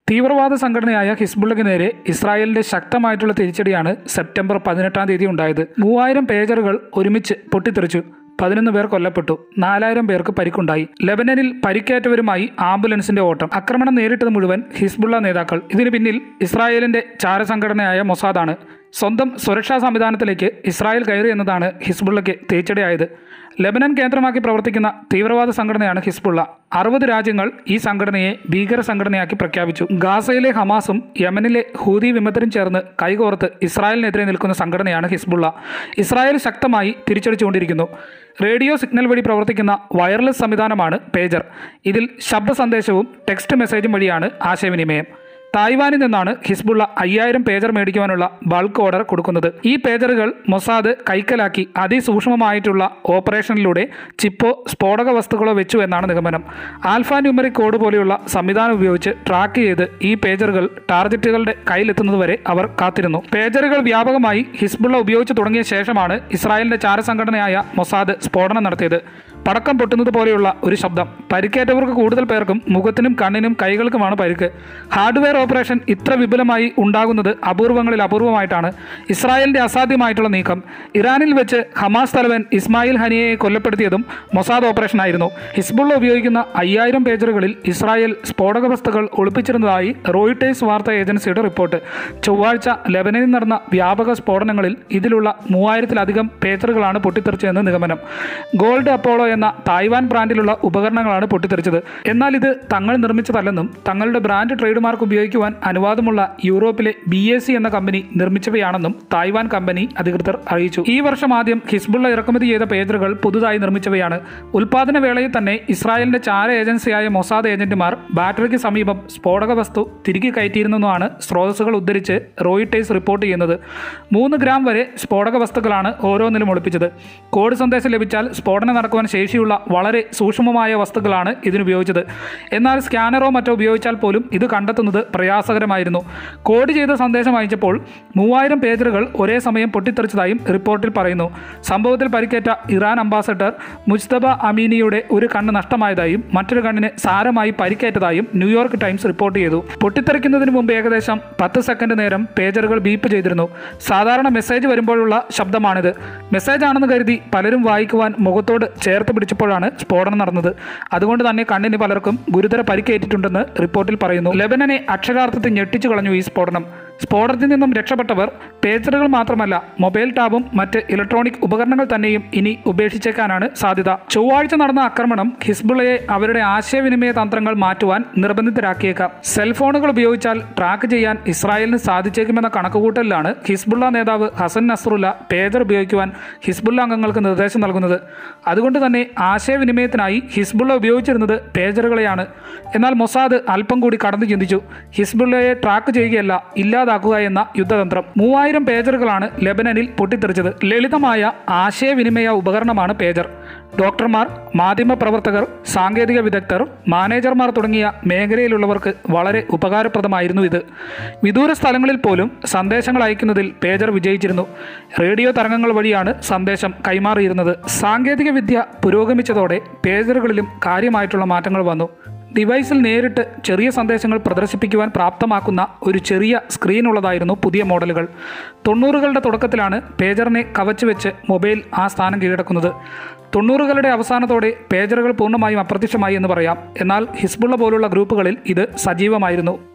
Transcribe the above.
തീവ്രവാദ സംഘടനയായ ഹിസ്ബുള്ളയ്ക്ക് നേരെ ഇസ്രായേലിന്റെ ശക്തമായിട്ടുള്ള തിരിച്ചടിയാണ് സെപ്റ്റംബർ പതിനെട്ടാം തീയതി ഉണ്ടായത് മൂവായിരം പേജറുകൾ ഒരുമിച്ച് പൊട്ടിത്തെറിച്ചു പതിനൊന്ന് പേർ കൊല്ലപ്പെട്ടു നാലായിരം പേർക്ക് പരിക്കുണ്ടായി ലെബനനിൽ പരിക്കേറ്റവരുമായി ആംബുലൻസിന്റെ ഓട്ടം ആക്രമണം നേരിട്ടത് മുഴുവൻ ഹിസ്ബുള്ള നേതാക്കൾ ഇതിന് പിന്നിൽ ഇസ്രായേലിന്റെ ചാരസംഘടനയായ മൊസാദാണ് സ്വന്തം സുരക്ഷാ സംവിധാനത്തിലേക്ക് ഇസ്രായേൽ കയറി എന്നതാണ് ഹിസ്ബുള്ളയ്ക്ക് തിരിച്ചടിയായത് ലെബനൻ കേന്ദ്രമാക്കി പ്രവർത്തിക്കുന്ന തീവ്രവാദ സംഘടനയാണ് ഹിസ്ബുള്ള അറുപത് രാജ്യങ്ങൾ ഈ സംഘടനയെ ഭീകര സംഘടനയാക്കി പ്രഖ്യാപിച്ചു ഗാസയിലെ ഹമാസും യമനിലെ ഹൂതി വിമതരും ചേർന്ന് കൈകോർത്ത് ഇസ്രായേലിനെതിരെ നിൽക്കുന്ന സംഘടനയാണ് ഹിസ്ബുള്ള ഇസ്രായേൽ ശക്തമായി തിരിച്ചടിച്ചുകൊണ്ടിരിക്കുന്നു റേഡിയോ സിഗ്നൽ വഴി പ്രവർത്തിക്കുന്ന വയർലെസ് സംവിധാനമാണ് പേജർ ഇതിൽ ശബ്ദ സന്ദേശവും ടെക്സ്റ്റ് മെസ്സേജും വഴിയാണ് ആശയവിനിമയം തായ്വാനിൽ നിന്നാണ് ഹിസ്ബുള്ള അയ്യായിരം പേജർ മേടിക്കുവാനുള്ള ബൾക്ക് ഓർഡർ കൊടുക്കുന്നത് ഈ പേജറുകൾ മൊസാദ് കൈക്കലാക്കി അതിസൂക്ഷ്മമായിട്ടുള്ള ഓപ്പറേഷനിലൂടെ ചിപ്പോ സ്ഫോടക വസ്തുക്കളോ വെച്ചു എന്നാണ് നിഗമനം ആൽഫ ന്യൂമറിക് കോഡ് പോലെയുള്ള സംവിധാനം ഉപയോഗിച്ച് ട്രാക്ക് ചെയ്ത് ഈ പേജറുകൾ ടാർഗറ്റുകളുടെ കയ്യിലെത്തുന്നതുവരെ അവർ കാത്തിരുന്നു പേജറുകൾ വ്യാപകമായി ഹിസ്ബുള്ള ഉപയോഗിച്ചു തുടങ്ങിയ ശേഷമാണ് ഇസ്രായേലിന്റെ ചാരസംഘടനയായ മൊസാദ് സ്ഫോടനം നടത്തിയത് പടക്കം പൊട്ടുന്നത് പോലെയുള്ള ഒരു ശബ്ദം പരിക്കേറ്റവർക്ക് കൂടുതൽ പേർക്കും മുഖത്തിനും കണ്ണിനും കൈകൾക്കുമാണ് പരിക്ക് ഹാർഡ്വെയർ ഓപ്പറേഷൻ ഇത്ര വിപുലമായി ഉണ്ടാകുന്നത് അപൂർവങ്ങളിൽ അപൂർവമായിട്ടാണ് ഇസ്രായേലിന്റെ അസാധ്യമായിട്ടുള്ള നീക്കം ഇറാനിൽ വെച്ച് ഹമാസ് തലവൻ ഇസ്മായിൽ ഹനിയയെ കൊല്ലപ്പെടുത്തിയതും മൊസാദ് ഓപ്പറേഷനായിരുന്നു ഹിസ്ബുള്ള ഉപയോഗിക്കുന്ന അയ്യായിരം പേജറുകളിൽ ഇസ്രായേൽ സ്ഫോടക വസ്തുക്കൾ ഒളിപ്പിച്ചിരുന്നതായി റോയിട്ടേഴ്സ് വാർത്താ ഏജൻസിയുടെ റിപ്പോർട്ട് ചൊവ്വാഴ്ച ലെബനനിൽ നടന്ന വ്യാപക സ്ഫോടനങ്ങളിൽ ഇതിലുള്ള മൂവായിരത്തിലധികം പേജറുകളാണ് പൊട്ടിത്തെറിച്ചതെന്ന് നിഗമനം ഗോൾഡ് അപ്പോളോ എന്ന തായ്വാൻ ബ്രാൻഡിലുള്ള ഉപകരണങ്ങളാണ് പൊട്ടിത്തെറിച്ചത് എന്നാൽ ഇത് തങ്ങൾ നിർമ്മിച്ചതല്ലെന്നും തങ്ങളുടെ ബ്രാൻഡ് ട്രേഡ് മാർക്ക് ഉപയോഗിക്കുവാൻ അനുവാദമുള്ള യൂറോപ്പിലെ ബി എസ് സി എന്ന കമ്പനി നിർമ്മിച്ചവയാണെന്നും തായ്വാൻ കമ്പനി അധികൃതർ അറിയിച്ചു ഈ വർഷം ആദ്യം ഹിസ്ബുള്ള ഇറക്കുമതി ചെയ്ത പേജറുകൾ പുതുതായി നിർമ്മിച്ചവയാണ് ഉൽപാദന വേളയിൽ തന്നെ ഇസ്രായേലിന്റെ ചാര ഏജൻസിയായ മൊസാദ് ഏജന്റുമാർ ബാറ്ററിക്ക് സമീപം സ്ഫോടക വസ്തു തിരികെ കയറ്റിയിരുന്നെന്നാണ് സ്രോതസ്സുകൾ ഉദ്ധരിച്ച് റോയിട്ടേഴ്സ് റിപ്പോർട്ട് ചെയ്യുന്നത് മൂന്ന് ഗ്രാം വരെ സ്ഫോടക വസ്തുക്കളാണ് ഓരോന്നിലും ഒളിപ്പിച്ചത് കോഡ് സന്ദേശം ലഭിച്ചാൽ സ്ഫോടനം നടക്കുവാൻ ശേഷിയുള്ള വളരെ സൂക്ഷ്മമായ വസ്തുക്കളാണ് ഇതിനുപയോഗിച്ചത് എന്നാൽ സ്കാനറോ മറ്റോ ഉപയോഗിച്ചാൽ പോലും ഇത് കണ്ടെത്തുന്നത് പ്രയാസകരമായിരുന്നു കോഡ് ചെയ്ത സന്ദേശം അയച്ചപ്പോൾ മൂവായിരം പേജറുകൾ ഒരേ സമയം പൊട്ടിത്തെറിച്ചതായും റിപ്പോർട്ടിൽ പറയുന്നു സംഭവത്തിൽ പരിക്കേറ്റ ഇറാൻ അംബാസഡർ മുജ്തബ അമീനിയുടെ ഒരു കണ്ണ് നഷ്ടമായതായും മറ്റൊരു കണ്ണിന് സാരമായി പരിക്കേറ്റതായും ന്യൂയോർക്ക് ടൈംസ് റിപ്പോർട്ട് ചെയ്തു പൊട്ടിത്തെറിക്കുന്നതിന് മുമ്പ് ഏകദേശം പത്ത് സെക്കൻഡ് നേരം പേജറുകൾ ബീപ്പ് ചെയ്തിരുന്നു സാധാരണ മെസ്സേജ് വരുമ്പോഴുള്ള ശബ്ദമാണിത് മെസ്സേജ് ആണെന്ന് കരുതി പലരും വായിക്കുവാൻ മുഖത്തോട് ചേർത്ത് പിടിച്ചപ്പോഴാണ് സ്ഫോടനം നടന്നത് അതുകൊണ്ട് തന്നെ കണ്ണിന് പലർക്കും ഗുരുതര പരിക്കേറ്റിട്ടുണ്ടെന്ന് റിപ്പോർട്ടിൽ പറയുന്നു ലെബനനെ അക്ഷരാർത്ഥത്തിൽ ഞെട്ടിച്ചു കളഞ്ഞു ഈ സ്ഫോടനം സ്ഫോടനത്തിൽ നിന്നും രക്ഷപ്പെട്ടവർ പേജറുകൾ മാത്രമല്ല മൊബൈൽ ടാബും മറ്റ് ഇലക്ട്രോണിക് ഉപകരണങ്ങൾ തന്നെയും ഇനി ഉപേക്ഷിച്ചേക്കാനാണ് സാധ്യത ചൊവ്വാഴ്ച നടന്ന ആക്രമണം ഹിസ്ബുള്ളയെ അവരുടെ ആശയവിനിമയ തന്ത്രങ്ങൾ മാറ്റുവാൻ നിർബന്ധിതരാക്കിയേക്കാം സെൽഫോണുകൾ ഉപയോഗിച്ചാൽ ട്രാക്ക് ചെയ്യാൻ ഇസ്രായേലിന് സാധിച്ചേക്കുമെന്ന കണക്കുകൂട്ടലിലാണ് ഹിസ്ബുള്ള നേതാവ് ഹസൻ നസ്രുല്ല പേജർ ഉപയോഗിക്കുവാൻ ഹിസ്ബുള്ള അംഗങ്ങൾക്ക് നിർദ്ദേശം നൽകുന്നത് അതുകൊണ്ട് തന്നെ ആശയവിനിമയത്തിനായി ഹിസ്ബുള്ള ഉപയോഗിച്ചിരുന്നത് പേജറുകളെയാണ് എന്നാൽ മൊസാദ് അല്പം കൂടി കടന്നു ചിന്തിച്ചു ഹിസ്ബുള്ളയെ ട്രാക്ക് ചെയ്യുകയല്ല ഇല്ലാതാക്കുക എന്ന യുദ്ധതന്ത്രം മൂവായിരം പേജറുകളാണ് ലെബനനിൽ പൊട്ടിത്തെറിച്ചത് ലളിതമായ ആശയവിനിമയ ഉപകരണമാണ് പേജർ ഡോക്ടർമാർ മാധ്യമപ്രവർത്തകർ സാങ്കേതിക വിദഗ്ധർ മാനേജർമാർ തുടങ്ങിയ മേഖലയിലുള്ളവർക്ക് വളരെ ഉപകാരപ്രദമായിരുന്നു ഇത് വിദൂര സ്ഥലങ്ങളിൽ പോലും സന്ദേശങ്ങൾ അയക്കുന്നതിൽ പേജർ വിജയിച്ചിരുന്നു റേഡിയോ തരംഗങ്ങൾ വഴിയാണ് സന്ദേശം കൈമാറിയിരുന്നത് സാങ്കേതിക വിദ്യ പുരോഗമിച്ചതോടെ പേജറുകളിലും കാര്യമായിട്ടുള്ള മാറ്റങ്ങൾ വന്നു ഡിവൈസിൽ നേരിട്ട് ചെറിയ സന്ദേശങ്ങൾ പ്രദർശിപ്പിക്കുവാൻ പ്രാപ്തമാക്കുന്ന ഒരു ചെറിയ സ്ക്രീൻ ഉള്ളതായിരുന്നു പുതിയ മോഡലുകൾ തൊണ്ണൂറുകളുടെ തുടക്കത്തിലാണ് പേജറിനെ കവച്ചു വെച്ച് മൊബൈൽ ആ സ്ഥാനം കീഴടക്കുന്നത് തൊണ്ണൂറുകളുടെ അവസാനത്തോടെ പേജറുകൾ പൂർണ്ണമായും അപ്രത്യക്ഷമായി എന്ന് പറയാം എന്നാൽ ഹിസ്ബുള്ള പോലുള്ള ഗ്രൂപ്പുകളിൽ ഇത് സജീവമായിരുന്നു